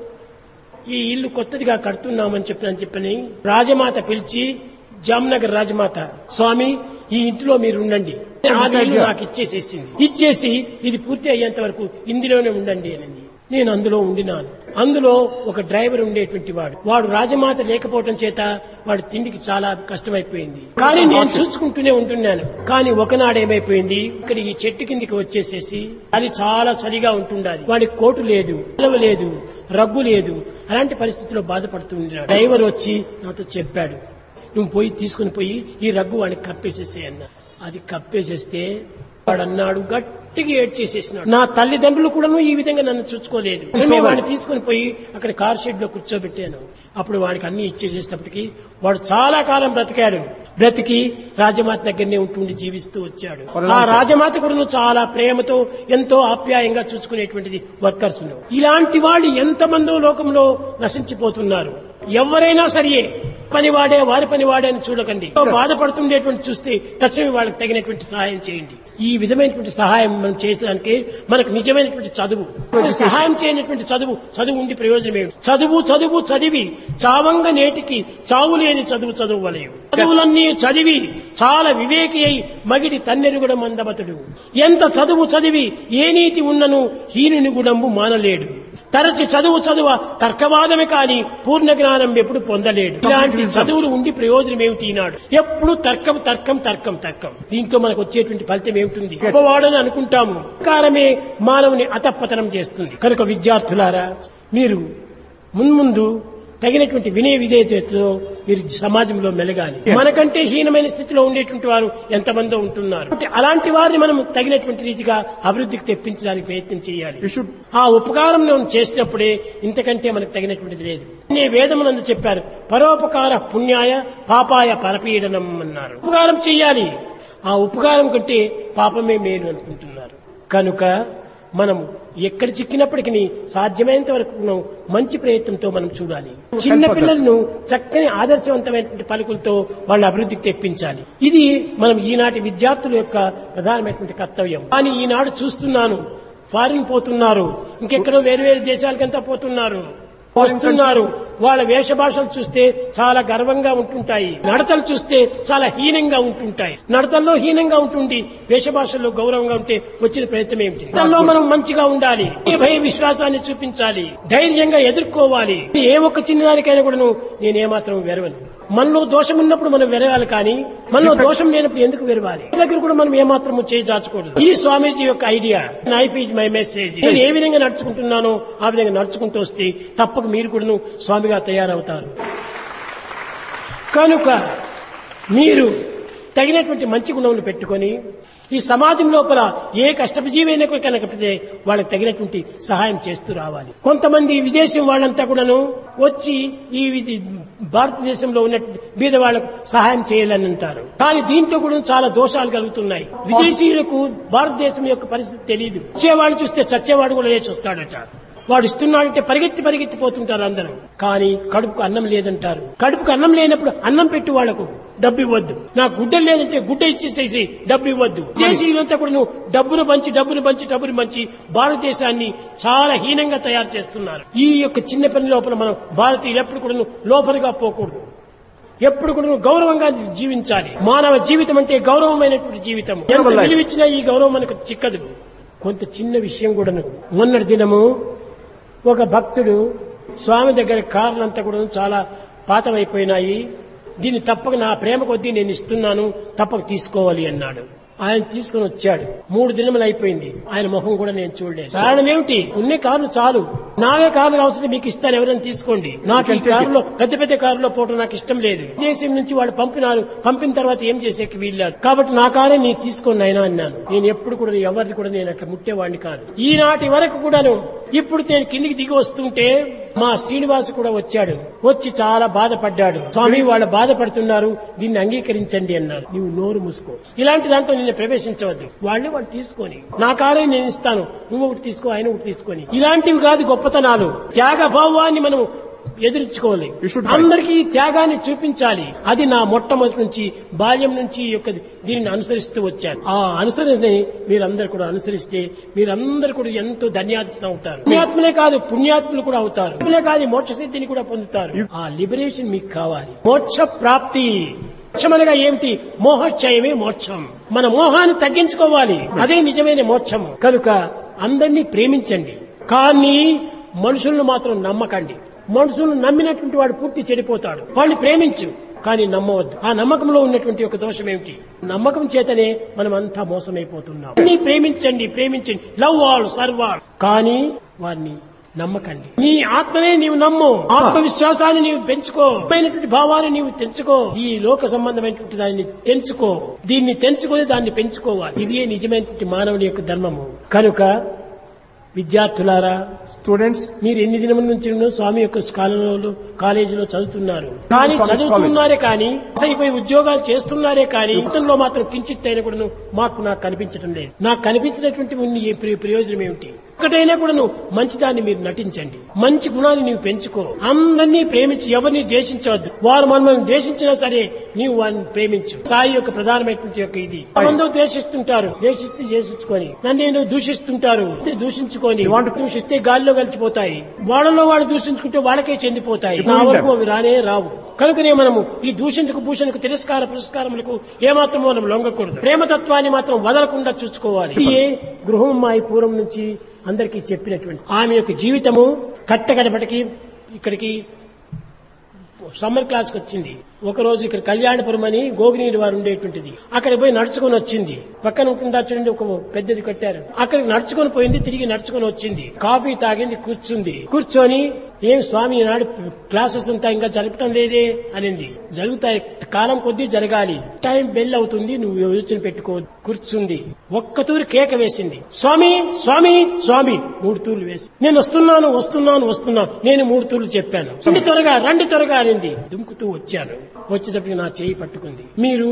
ఈ ఇల్లు కొత్తదిగా కడుతున్నామని చెప్పిన చెప్పని రాజమాత పిలిచి జామ్నగర్ రాజమాత స్వామి ఈ ఇంటిలో మీరు ఉండండి ఆ ఇల్లు నాకు ఇచ్చేసేసింది ఇచ్చేసి ఇది పూర్తి అయ్యేంత వరకు ఇందులోనే ఉండండి అనింది నేను అందులో ఉండినాను అందులో ఒక డ్రైవర్ ఉండేటువంటి వాడు వాడు రాజమాత లేకపోవటం చేత వాడి తిండికి చాలా కష్టమైపోయింది కానీ నేను చూసుకుంటూనే ఉంటున్నాను కానీ ఒకనాడు ఏమైపోయింది ఇక్కడ ఈ చెట్టు కిందికి వచ్చేసేసి అది చాలా చలిగా ఉంటుండాలి వాడికి కోటు లేదు నిలవ లేదు రగ్గు లేదు అలాంటి పరిస్థితిలో బాధపడుతున్నాడు డ్రైవర్ వచ్చి నాతో చెప్పాడు నువ్వు పోయి తీసుకుని పోయి ఈ రగ్గు వాడికి కప్పేసేసే అన్న అది కప్పేసేస్తే వాడు అన్నాడు గట్టిగా ఏడ్చేసేసినాడు నా తల్లిదండ్రులు కూడాను ఈ విధంగా నన్ను చూసుకోలేదు నేను వాడిని తీసుకుని పోయి అక్కడ కార్ షెడ్ లో కూర్చోబెట్టాను అప్పుడు వాడికి అన్ని ఇచ్చేసేటప్పటికి వాడు చాలా కాలం బ్రతికాడు బ్రతికి రాజమాత దగ్గరనే ఉంటుండి జీవిస్తూ వచ్చాడు ఆ రాజమాత కూడా చాలా ప్రేమతో ఎంతో ఆప్యాయంగా చూసుకునేటువంటిది వర్కర్స్ ఇలాంటి వాళ్ళు ఎంతమందో లోకంలో నశించిపోతున్నారు ఎవరైనా సరియే పనివాడే వారి పనివాడే అని చూడకండి బాధపడుతుండేటువంటి చూస్తే తక్షణమే వాళ్ళకి తగినటువంటి సహాయం చేయండి ఈ విధమైనటువంటి సహాయం మనం చేయడానికి మనకు నిజమైనటువంటి చదువు సహాయం చేయనటువంటి చదువు చదువు ఉండి ప్రయోజనం ఏమిటి చదువు చదువు చదివి చావంగ నేటికి చావు లేని చదువు చదువు వలయం చదువులన్నీ చదివి చాలా వివేకి అయి మగిడి తన్నెరుగుడ మందమతుడు ఎంత చదువు చదివి ఏ నీతి ఉన్నను హీనుని గుణంబు మానలేడు తరచి చదువు చదువ తర్కవాదమే కాని పూర్ణ జ్ఞానం ఎప్పుడు పొందలేడు ఇలాంటి చదువులు ఉండి ప్రయోజనం ఏమిటి ఈనాడు ఎప్పుడు తర్కం తర్కం తర్కం తర్కం దీంట్లో మనకు వచ్చేటువంటి ఫలితం ఏమిటి గొప్పవాడని అనుకుంటాము కారమే మానవుని అతపతనం చేస్తుంది కనుక విద్యార్థులారా మీరు మున్ముందు తగినటువంటి వినయ విధేయతతో మీరు సమాజంలో మెలగాలి మనకంటే హీనమైన స్థితిలో ఉండేటువంటి వారు ఎంతమందో ఉంటున్నారు కాబట్టి అలాంటి వారిని మనం తగినటువంటి రీతిగా అభివృద్ధికి తెప్పించడానికి ప్రయత్నం చేయాలి You should ఆ ఉపకారం మనం చేసినప్పుడే ఇంతకంటే మనకు తగినటువంటిది లేదు నే వేదమునందు చెప్పారు పరోపకార పుణ్యాయ పాపాయ పరపీడనం అన్నారు ఉపకారం చెయ్యాలి ఆ ఉపకారం కంటే పాపమే మేలు అనుకుంటున్నారు కనుక మనం ఎక్కడ చిక్కినప్పటికీ సాధ్యమైనంత వరకు మనం మంచి ప్రయత్నంతో మనం చూడాలి చిన్న పిల్లలను చక్కని ఆదర్శవంతమైనటువంటి పలుకులతో వాళ్ళ అభివృద్ధికి తెప్పించాలి ఇది మనం ఈనాటి విద్యార్థుల యొక్క ప్రధానమైనటువంటి కర్తవ్యం కానీ ఈనాడు చూస్తున్నాను ఫారిన్ పోతున్నారు ఇంకెక్కడో వేరు వేరు దేశాలకంతా పోతున్నారు వస్తున్నారు వాళ్ళ వేష భాషలు చూస్తే చాలా గర్వంగా ఉంటుంటాయి నడతలు చూస్తే చాలా హీనంగా ఉంటుంటాయి నడతల్లో హీనంగా ఉంటుంది వేష భాషల్లో గౌరవంగా ఉంటే వచ్చిన ప్రయత్నం ఏమిటి నడతల్లో మనం మంచిగా ఉండాలి ఈ భయ విశ్వాసాన్ని చూపించాలి ధైర్యంగా ఎదుర్కోవాలి ఏ ఒక్క చిన్నదానికైనా కూడా నేను ఏమాత్రం వెరవను మనలో దోషం ఉన్నప్పుడు మనం వెరవాలి కానీ మనలో దోషం లేనప్పుడు ఎందుకు వెరవాలి ఈ దగ్గర కూడా మనం ఏమాత్రం చేయి దాచకూడదు ఈ స్వామీజీ యొక్క idea knife is my message నేను ఏ విధంగా నడుచుకుంటున్నానో ఆ విధంగా నడుచుకుంటూ వస్తే తప్పక మీరు కూడా స్వామిగా తయారవుతారు కనుక మీరు తగినటువంటి మంచి గుణములు పెట్టుకొని ఈ సమాజం లోపల ఏ కష్టజీవైనా కనుకపోతే వాళ్ళకి తగినటువంటి సహాయం చేస్తూ రావాలి కొంతమంది విదేశం వాళ్ళంతా కూడాను వచ్చి ఈ విధి- భారతదేశంలో ఉన్న బీద వాళ్ళకు సహాయం చేయాలని అంటారు కానీ దీంట్లో కూడా చాలా దోషాలు కలుగుతున్నాయి విదేశీయులకు భారతదేశం యొక్క పరిస్థితి తెలియదు వచ్చేవాడు చూస్తే చచ్చేవాడు కూడా లేచి వస్తాడట వాడు ఇస్తున్నాడంటే పరిగెత్తి పరిగెత్తి పోతుంటారు అందరూ కానీ కడుపుకు అన్నం లేదంటారు కడుపుకు అన్నం లేనప్పుడు అన్నం పెట్టు వాళ్లకు డబ్బు ఇవ్వద్దు నాకు గుడ్డలు లేదంటే గుడ్డ ఇచ్చేసేసి డబ్బు ఇవ్వద్దు దేశీయులంతా కూడా నువ్వు డబ్బును పంచి డబ్బును పంచి డబ్బును పంచి భారతదేశాన్ని చాలా హీనంగా తయారు చేస్తున్నారు ఈ యొక్క చిన్న పని లోపల మనం భారతీయులు ఎప్పుడు కూడా లోపలిగా పోకూడదు ఎప్పుడు కూడా నువ్వు గౌరవంగా జీవించాలి మానవ జీవితం అంటే గౌరవమైనటువంటి జీవితం ఎంత life. విలువిచ్చినా ఈ గౌరవం మనకు చిక్కదు కొంత చిన్న విషయం కూడాను మొన్నటి దినము ఒక భక్తుడు స్వామి దగ్గర కార్లంతా కూడా చాలా పాతవైపోయినాయి దీన్ని తప్పక నా ప్రేమ కొద్దీ నేను ఇస్తున్నాను తప్పక తీసుకోవాలి అన్నాడు ఆయన తీసుకుని వచ్చాడు మూడు దినములు అయిపోయింది ఆయన ముఖం కూడా నేను చూడలేదు కారణం ఏమిటి ఉన్నే కార్లు చాలు నావే కార్లు అవసరం మీకు ఇస్తాను ఎవరైనా తీసుకోండి నాకు ఈ కారులో పెద్ద పెద్ద కారులో పోవడం నాకు ఇష్టం లేదు దేశం నుంచి వాళ్ళు పంపినారు పంపిన తర్వాత ఏం చేసేకి వీల్లేదు కాబట్టి నా కారే నేను తీసుకోండి అయినా అన్నాను నేను ఎప్పుడు కూడా ఎవరిది కూడా నేను అట్లా ముట్టేవాడిని కాదు ఈనాటి వరకు కూడాను ఇప్పుడు నేను కిందికి దిగి వస్తుంటే మా శ్రీనివాస్ కూడా వచ్చాడు వచ్చి చాలా బాధపడ్డాడు స్వామి వాళ్ళు బాధపడుతున్నారు దీన్ని అంగీకరించండి అన్నారు నువ్వు నోరు మూసుకో ఇలాంటి దాంట్లో నేను ప్రవేశించవద్దు వాళ్ళే వాళ్ళు తీసుకొని నా కారే నేను ఇస్తాను నువ్వు ఒకటి తీసుకో ఆయన ఒకటి తీసుకొని ఇలాంటివి కాదు గొప్పతనాలు త్యాగ భావాన్ని మనం ఎదురించుకోవాలి You should అందరికీ ఈ త్యాగాన్ని చూపించాలి అది నా మొట్టమొదటి నుంచి బాల్యం నుంచి ఈ యొక్క దీనిని అనుసరిస్తూ వచ్చాను ఆ అనుసరణని మీరందరూ కూడా అనుసరిస్తే మీరందరూ కూడా ఎంతో ధన్యాత్మ అవుతారు పుణ్యాత్ములే కాదు పుణ్యాత్ములు కూడా అవుతారు పుణ్యమే కాదు మోక్ష సిద్ధిని కూడా పొందుతారు ఆ లిబరేషన్ మీకు కావాలి మోక్ష ప్రాప్తి మోక్షం అనగా ఏమిటి మోహక్షయమే మోక్షం మన మోహాన్ని తగ్గించుకోవాలి అదే నిజమైన మోక్షం కనుక అందరినీ ప్రేమించండి కానీ మనుషులను మాత్రం నమ్మకండి మనుషులను నమ్మినటువంటి వాడు పూర్తి చెడిపోతాడు వాడిని ప్రేమించు కానీ నమ్మవద్దు ఆ నమ్మకంలో ఉన్నటువంటి ఒక దోషం ఏమిటి నమ్మకం చేతనే మనం అంతా మోసమైపోతున్నాం అన్ని ప్రేమించండి ప్రేమించండి లవ్ ఆల్ సర్వ్ ఆల్ కానీ వారిని నమ్మకండి నీ ఆత్మనే నీవు నమ్ము ఆత్మవిశ్వాసాన్ని నీవు పెంచుకో అయినటువంటి భావాన్ని నీవు తెంచుకో ఈ లోక సంబంధమైనటువంటి దాన్ని తెంచుకో దీన్ని తెంచుకొని దాన్ని పెంచుకోవాలి ఇదే నిజమైనటువంటి మానవుని యొక్క ధర్మము కనుక విద్యార్థులారా Students, మీరు ఎన్ని దినముల నుంచి ఉన్నో స్వామి యొక్క కాలంలో కాలేజీలో చదువుతున్నారు కానీ స్వామి చదువుతున్నారే కానీ అయిపోయి ఉద్యోగాలు చేస్తున్నారే కానీ ఇతరులో మాత్రం కించిత్ అయినా కూడా మార్పు నాకు కనిపించడం లేదు నాకు కనిపించినటువంటి ఉన్ని ఈ ప్ర- ప్రయోజనం ఏమిటి ఒకటైనా కూడా మంచిదాన్ని మీరు నటించండి మంచి గుణాన్ని నీవు పెంచుకో అందరినీ ప్రేమించి ఎవరిని ద్వేషించవద్దు వారు మనల్ని ద్వేషించినా సరే నీవు వారిని ప్రేమించు సాయి యొక్క ప్రధానమైనటువంటి యొక్క ఇది అందరూ ద్వేషిస్తుంటారు ద్వేషిస్తే ద్వేషించుకొని నన్ను నేను దూషిస్తుంటారు దూషించుకొని You want to- దూషిస్తే గాలిలో కలిసిపోతాయి వాళ్ళలో వాళ్ళు దూషించుకుంటే వాళ్ళకే చెందిపోతాయి ఇప్పుడు నా వింటాం. వరకు అవి రానే రావు కనుకనే మనము ఈ దూషించకు భూషణకు తిరస్కార పురస్కారములకు ఏమాత్రం మనం లొంగకూడదు ప్రేమతత్వాన్ని మాత్రం వదలకుండా చూసుకోవాలి ఇది ఏ గృహమ్మాయి పూర్వం నుంచి అందరికీ చెప్పినటువంటి ఆమె యొక్క జీవితము కట్టగడపటికి ఇక్కడికి సమ్మర్ క్లాస్కి వచ్చింది ఒక రోజు ఇక్కడ కళ్యాణపురం అని గోగినీరు వారు ఉండేటువంటిది అక్కడ పోయి నడుచుకొని వచ్చింది పక్కన ఉంటుందా చూడండి ఒక పెద్దది కట్టారు అక్కడికి నడుచుకొని పోయింది తిరిగి నడుచుకొని వచ్చింది కాఫీ తాగింది కూర్చుంది కూర్చొని ఏం స్వామి ఈనాడు క్లాసెస్ అంతా ఇంకా జరపటం లేదే అనింది జరుగుతాయి కాలం కొద్దీ జరగాలి టైం బెల్ అవుతుంది నువ్వు యోచన పెట్టుకో కూర్చుంది ఒక్క తూరి కేక వేసింది స్వామి స్వామి స్వామి మూడు తూర్లు వేసి నేను వస్తున్నాను వస్తున్నాను వస్తున్నాను నేను మూడు తూర్లు చెప్పాను రండి త్వరగా రండి త్వరగా అనింది దుంకుతూ వచ్చాను వచ్చేటప్పటికి నా చేయి పట్టుకుంది మీరు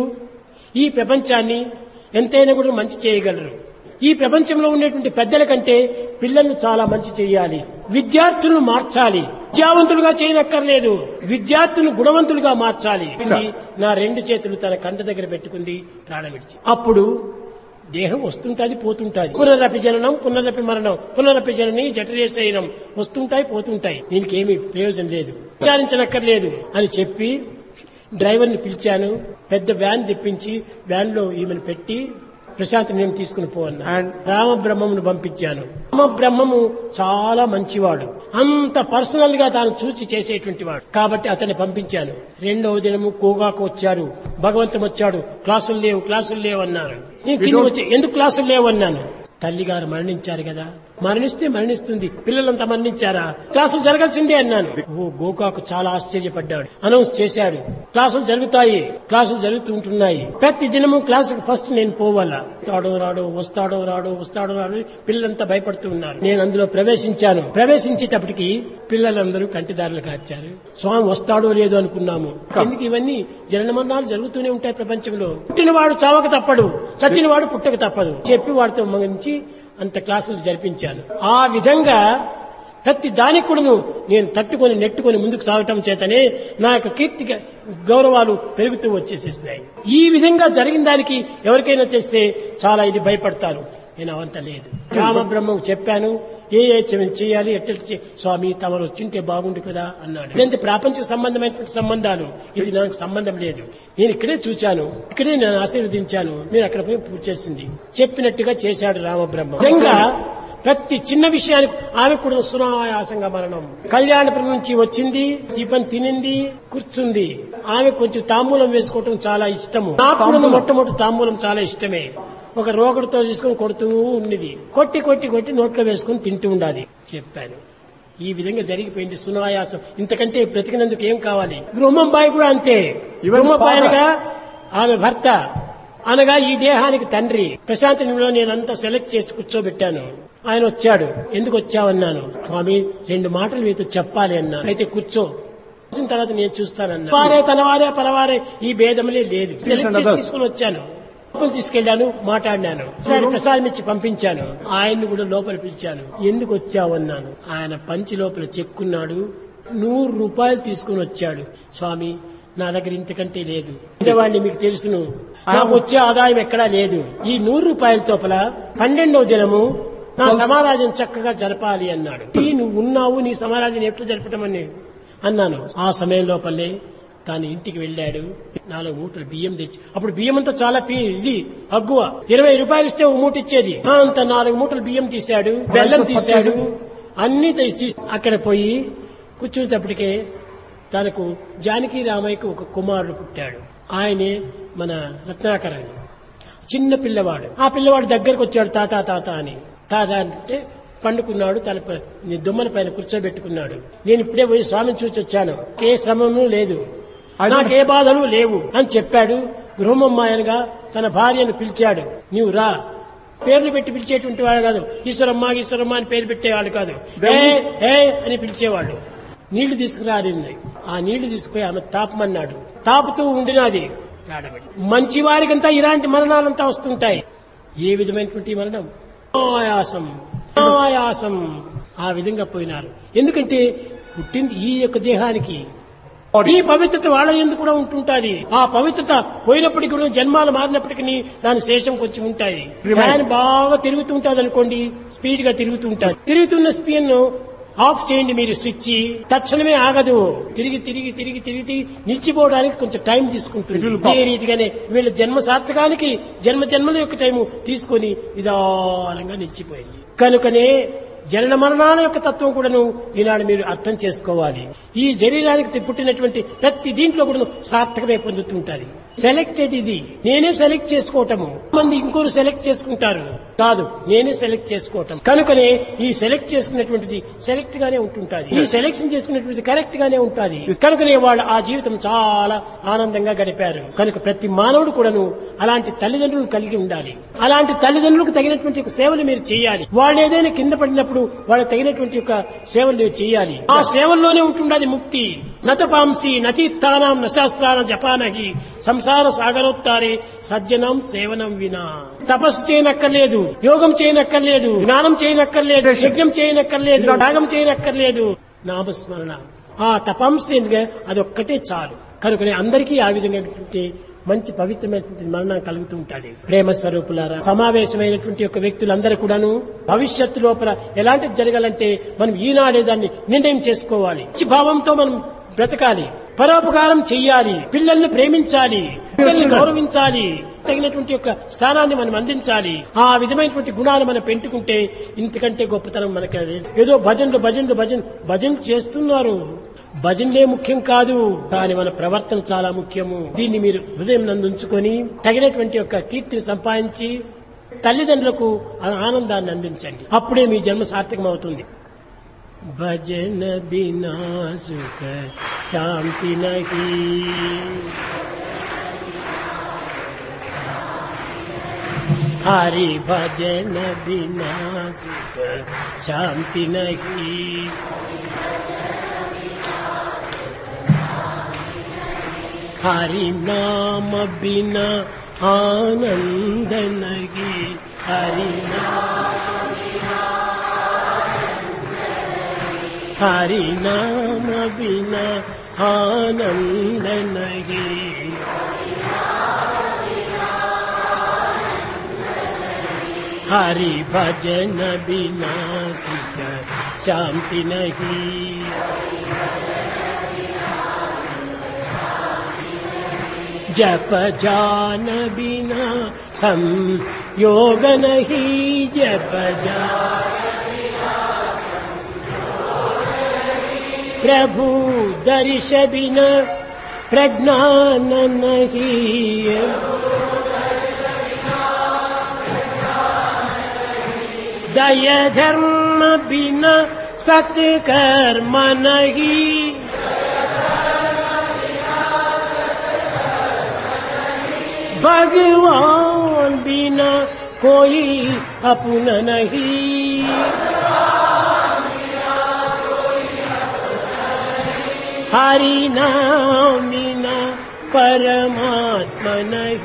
ఈ ప్రపంచాన్ని ఎంతైనా కూడా మంచి చేయగలరు ఈ ప్రపంచంలో ఉండేటువంటి పెద్దల కంటే పిల్లలను చాలా మంచి చేయాలి విద్యార్థులను మార్చాలి విద్యావంతులుగా చేయనక్కర్లేదు విద్యార్థులను గుణవంతులుగా మార్చాలి ఇది నా రెండు చేతులు తన కంట దగ్గర పెట్టుకుంది ప్రాణమిడిచి అప్పుడు దేహం వస్తుంటాది పోతుంటాది పునరపి జననం పునరపి మరణం పునరపి జనని జఠరేశయనం వస్తుంటాయి పోతుంటాయి దీనికి ఏమీ ప్రయోజనం లేదు విచారించనక్కర్లేదు అని చెప్పి డ్రైవర్ని పిలిచాను పెద్ద వ్యాన్ తెప్పించి వ్యాన్ లో ఈమెను పెట్టి ప్రశాంత్ నేను తీసుకుని పోవన్నా And- రామబ్రహ్మమును పంపించాను రామబ్రహ్మము చాలా మంచివాడు అంత పర్సనల్ గా తాను చూసి చేసేటువంటి వాడు కాబట్టి అతన్ని పంపించాను రెండవ దినము కోగాకు వచ్చారు భగవంతం వచ్చాడు క్లాసులు లేవు క్లాసులు లేవు అన్నారు నేను కింద వచ్చి ఎందుకు క్లాసులు లేవు అన్నాను తల్లిగారు మరణించారు కదా మరణిస్తే మరణిస్తుంది పిల్లలంతా మరణించారా క్లాసులు జరగాల్సిందే అన్నాను ఓ గోకాకు చాలా ఆశ్చర్యపడ్డాడు అనౌన్స్ చేశాడు క్లాసులు జరుగుతాయి క్లాసులు జరుగుతూ ఉంటున్నాయి ప్రతి దినము క్లాసుకు ఫస్ట్ నేను పోవాలా వస్తాడో రాడో వస్తాడో రాడో వస్తాడో రాడో అని పిల్లలంతా భయపడుతూ ఉన్నారు నేను అందులో ప్రవేశించాను ప్రవేశించేటప్పటికి పిల్లలందరూ కంటిదారులు కార్చారు స్వామి వస్తాడో లేదో అనుకున్నాము ఎందుకు ఇవన్నీ జనన మరణాలు జరుగుతూనే ఉంటాయి ప్రపంచంలో పుట్టినవాడు చావక తప్పడు చచ్చినవాడు పుట్టక తప్పదు చెప్పి వాడితో మంచి అంత క్లాసులు జరిపించాను ఆ విధంగా ప్రతి దానికి కూడాను నేను తట్టుకొని నెట్టుకొని ముందుకు సాగటం చేతనే నా యొక్క కీర్తి గౌరవాలు పెరుగుతూ వచ్చేసేసినాయి ఈ విధంగా జరిగిన దానికి ఎవరికైనా చేస్తే చాలా ఇది భయపడతారు నేను అవంత లేదు రామబ్రహ్మకు చెప్పాను ఏ ఏ చే- చేయాలి ఎట్ట చే- స్వామి తమరు వచ్చింటే బాగుండు కదా అన్నాడు ఇదంతా ప్రాపంచిక సంబంధమైనటువంటి సంబంధాలు ఇది నాకు సంబంధం లేదు నేను ఇక్కడే చూశాను ఇక్కడే నేను ఆశీర్వదించాను మీరు అక్కడ పోయి పూజ చేసింది చెప్పినట్టుగా చేశాడు రామబ్రహ్మ నిజంగా ప్రతి చిన్న విషయానికి ఆమె కూడా సునాయాసంగా మరణం కళ్యాణపురం నుంచి వచ్చింది దీపం తినింది కూర్చుంది ఆమె కొంచెం తాంబూలం వేసుకోవటం చాలా ఇష్టము నాకు కూడా మొట్టమొదటి తాంబూలం చాలా ఇష్టమే ఒక రోగడితో తీసుకొని కొడుతూ ఉన్నది కొట్టి కొట్టి కొట్టి నోట్లో వేసుకొని తింటూ ఉండాలి చెప్పాను ఈ విధంగా జరిగిపోయింది సునాయాసం ఇంతకంటే బ్రతికినందుకు ఏం కావాలి గృహంబాయి కూడా అంతే Even గృహంబాయి father. అనగా ఆమె భర్త అనగా ఈ దేహానికి తండ్రి ప్రశాంతనిలో నేనంతా సెలెక్ట్ చేసి కూర్చోబెట్టాను ఆయన వచ్చాడు ఎందుకు వచ్చావన్నాను స్వామి రెండు మాటలు మీతో చెప్పాలి అన్నాను అయితే కూర్చో కూర్చున్న తర్వాత నేను చూస్తానన్నా వారే తన వారే పరవారే ఈ భేదములే లేదు సెలెక్ట్ చేసి others. తీసుకుని వచ్చాను లోపల తీసుకెళ్లాను మాట్లాడినాను ఒకసారి ప్రసాదం ఇచ్చి పంపించాను ఆయన్ని కూడా లోపల పిలిచాను ఎందుకు వచ్చావన్నాను ఆయన పంచి లోపల చెక్కున్నాడు నూరు రూపాయలు తీసుకుని వచ్చాడు స్వామి నా దగ్గర ఇంతకంటే లేదు ఇదేవాడిని మీకు తెలుసును నాకు వచ్చే ఆదాయం ఎక్కడా లేదు ఈ నూరు రూపాయల తోపల పన్నెండవ దినము నా సమారాజం చక్కగా జరపాలి అన్నాడు ఈ నువ్వు ఉన్నావు నీ సమారాజం ఎట్లా జరపటమని అన్నాను ఆ సమయం లోపలే తాను ఇంటికి వెళ్ళాడు నాలుగు మూటలు బియ్యం తెచ్చి అప్పుడు బియ్యం అంతా చాలా పీ ఇది అగ్గువ ఇరవై రూపాయలు ఇస్తే ఒక మూట ఇచ్చేది ఆ, అంత నాలుగు మూటలు బియ్యం తీశాడు బెల్లం తీశాడు అన్ని తీసి అక్కడ పోయి కూర్చునేటప్పటికే తనకు జానకి రామయ్యకు ఒక కుమారుడు పుట్టాడు ఆయనే మన రత్నాకరన్ చిన్న పిల్లవాడు ఆ పిల్లవాడు దగ్గరకు వచ్చాడు తాత తాత అని తాత అంటే పండుకున్నాడు తన ప- దుమ్మల పైన కూర్చోబెట్టుకున్నాడు నేను ఇప్పుడే పోయి స్వామిని చూసి వచ్చాను ఏ శ్రమము లేదు I don't- నాకే బాధలు లేవు అని చెప్పాడు గృహమమ్మాయనగా తన భార్యను పిలిచాడు నీవు రా పేర్లు పెట్టి పిలిచేటువంటి వాడు కాదు ఈశ్వరమ్మ ఈశ్వరమ్మ అని పేరు పెట్టేవాడు కాదు ఏ ఏ అని పిలిచేవాడు నీళ్లు తీసుకురారింది ఆ నీళ్లు తీసుకుపోయి ఆమె తాపమన్నాడు తాపుతూ ఉండినది రాడబడి మంచి వారికంతా ఇలాంటి మరణాలంతా వస్తుంటాయి ఏ విధమైనటువంటి మరణం ఆయాసం ఆయాసం ఆ విధంగా పోయినారు ఎందుకంటే పుట్టింది ఈ యొక్క దేహానికి ఈ పవిత్రత వాళ్ళ ఎందుకు కూడా ఉంటుంటాది ఆ పవిత్రత పోయినప్పటికీ కూడా జన్మాలు మారినప్పటికీ దాని శేషం కొంచెం ఉంటాయి ఫ్యాన్ బాగా తిరుగుతుంటాది అనుకోండి స్పీడ్ గా తిరుగుతుంటాది తిరుగుతున్న స్పీన్ ను ఆఫ్ చేయండి మీరు స్విచ్ తక్షణమే ఆగదు తిరిగి తిరిగి తిరిగి తిరిగి తిరిగి నిలిచిపోవడానికి కొంచెం టైం తీసుకుంటుంది It will come. ఇదే రీతిగానే వీళ్ళ జన్మ సార్థకానికి జన్మ జన్మల యొక్క టైము తీసుకొని నిదానంగా నిలిచిపోయింది కనుకనే జనన మరణాల యొక్క తత్వం కూడాను ఈనాడు మీరు అర్థం చేసుకోవాలి ఈ శరీరానికి పుట్టినటువంటి ప్రతి దీంట్లో కూడా సార్థకమే పొందుతుంటారు సెలెక్టెడ్ ఇది నేనే సెలెక్ట్ చేసుకోవటము మంది ఇంకోరు సెలెక్ట్ చేసుకుంటారు కాదు నేనే సెలెక్ట్ చేసుకోవటం కనుకనే ఈ సెలెక్ట్ చేసుకున్నటువంటిది సెలెక్ట్ గానే ఉంటుంటాది ఈ సెలెక్షన్ చేసుకున్నటువంటిది కరెక్ట్ గానే ఉంటుంది కనుకనే వాళ్ళు ఆ జీవితం చాలా ఆనందంగా గడిపారు కనుక ప్రతి మానవుడు కూడాను అలాంటి తల్లిదండ్రులను కలిగి ఉండాలి అలాంటి తల్లిదండ్రులకు తగినటువంటి ఒక సేవలు మీరు చేయాలి వాళ్ళు ఏదైనా కింద పడినప్పుడు వాళ్ళకి తగినటువంటి ఒక సేవలు మీరు చేయాలి ఆ సేవల్లోనే ఉంటుండది ముక్తి నతపాంసి నతీత్తానం నశాస్త్రాన జపానహి సంసార సాగరోత్తారే సజ్జనం సేవనం వినా తపస్సు చేయనక్కర్లేదు యోగం చేయనక్కర్లేదు జ్ఞానం చేయనక్కర్లేదు యజ్ఞం చేయనక్కర్లేదు యాగం చేయనక్కర్లేదు నామస్మరణ ఆ తపంసి అదొక్కటే చాలు కనుకనే అందరికీ ఆ విధంగా మంచి పవిత్రమైనటువంటి మరణం కలుగుతూ ఉంటాడు ప్రేమ స్వరూపులారా సమావేశమైనటువంటి యొక్క వ్యక్తులందరూ కూడాను భవిష్యత్తు లోపల ఎలాంటిది జరగాలంటే మనం ఈనాడే దాన్ని నిర్ణయం చేసుకోవాలి మంచి భావంతో మనం బ్రతకాలి పరోపకారం చెయ్యాలి పిల్లల్ని ప్రేమించాలి పిల్లల్ని గౌరవించాలి తగినటువంటి యొక్క స్థానాన్ని మనం అందించాలి ఆ విధమైనటువంటి గుణాలు మనం పెంచుకుంటే ఇంతకంటే గొప్పతనం మనకి ఏదో భజనలు భజనలు భజన భజన చేస్తున్నారు భజనలే ముఖ్యం కాదు కానీ మన ప్రవర్తన చాలా ముఖ్యము దీన్ని మీరు హృదయం నందుంచుకొని తగినటువంటి యొక్క కీర్తిని సంపాదించి తల్లిదండ్రులకు ఆనందాన్ని అందించండి అప్పుడే మీ జన్మ సార్థకమవుతుంది భజన బినా సుఖ శాంతి నహి హరి భజన బినా సుఖ శాంతి నహి हरि नाम बिना आनंद नहीं हरि हरि नाम बिना आनंद नहीं हरि भजन बिना सुख शांति नहीं जप जान बिना सम योग नहीं जप जान प्रभु दर्श बिना प्रज्ञान नहीं दय धर्म बिना सत्कर्म नहीं भगवान बिना कोई अपन नहीं हरि नाम बिना परमात्मा नहीं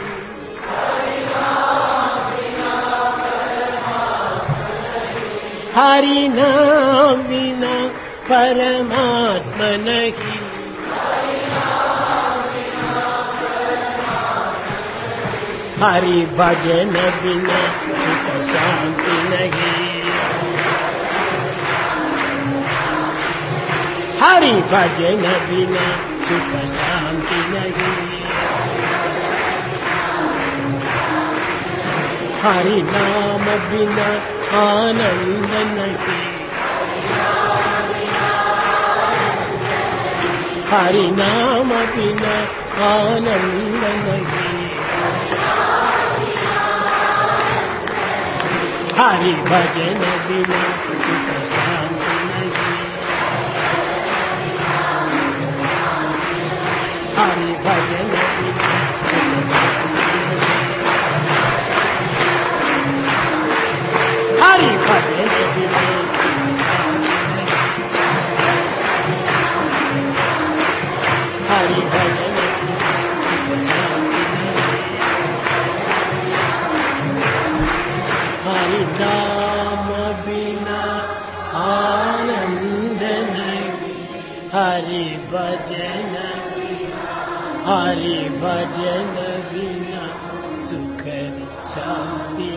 हरि नाम बिना परमात्मा नहीं हरि भजन बिना सुख शांति नहीं हरि भजन बिना सुख शांति नहीं हरि नाम बिना आनंद नहीं हरि नाम बिना आनंद नहीं हरि भजन बिना सुख शांति नहीं हरि भजन बिना सुख शांति नहीं हरि भजन बिना हरि भजन सुख शांति नहीं हरि नाम बिना आनंद नहीं हरि भजन हरि भजन बिना सुख शांति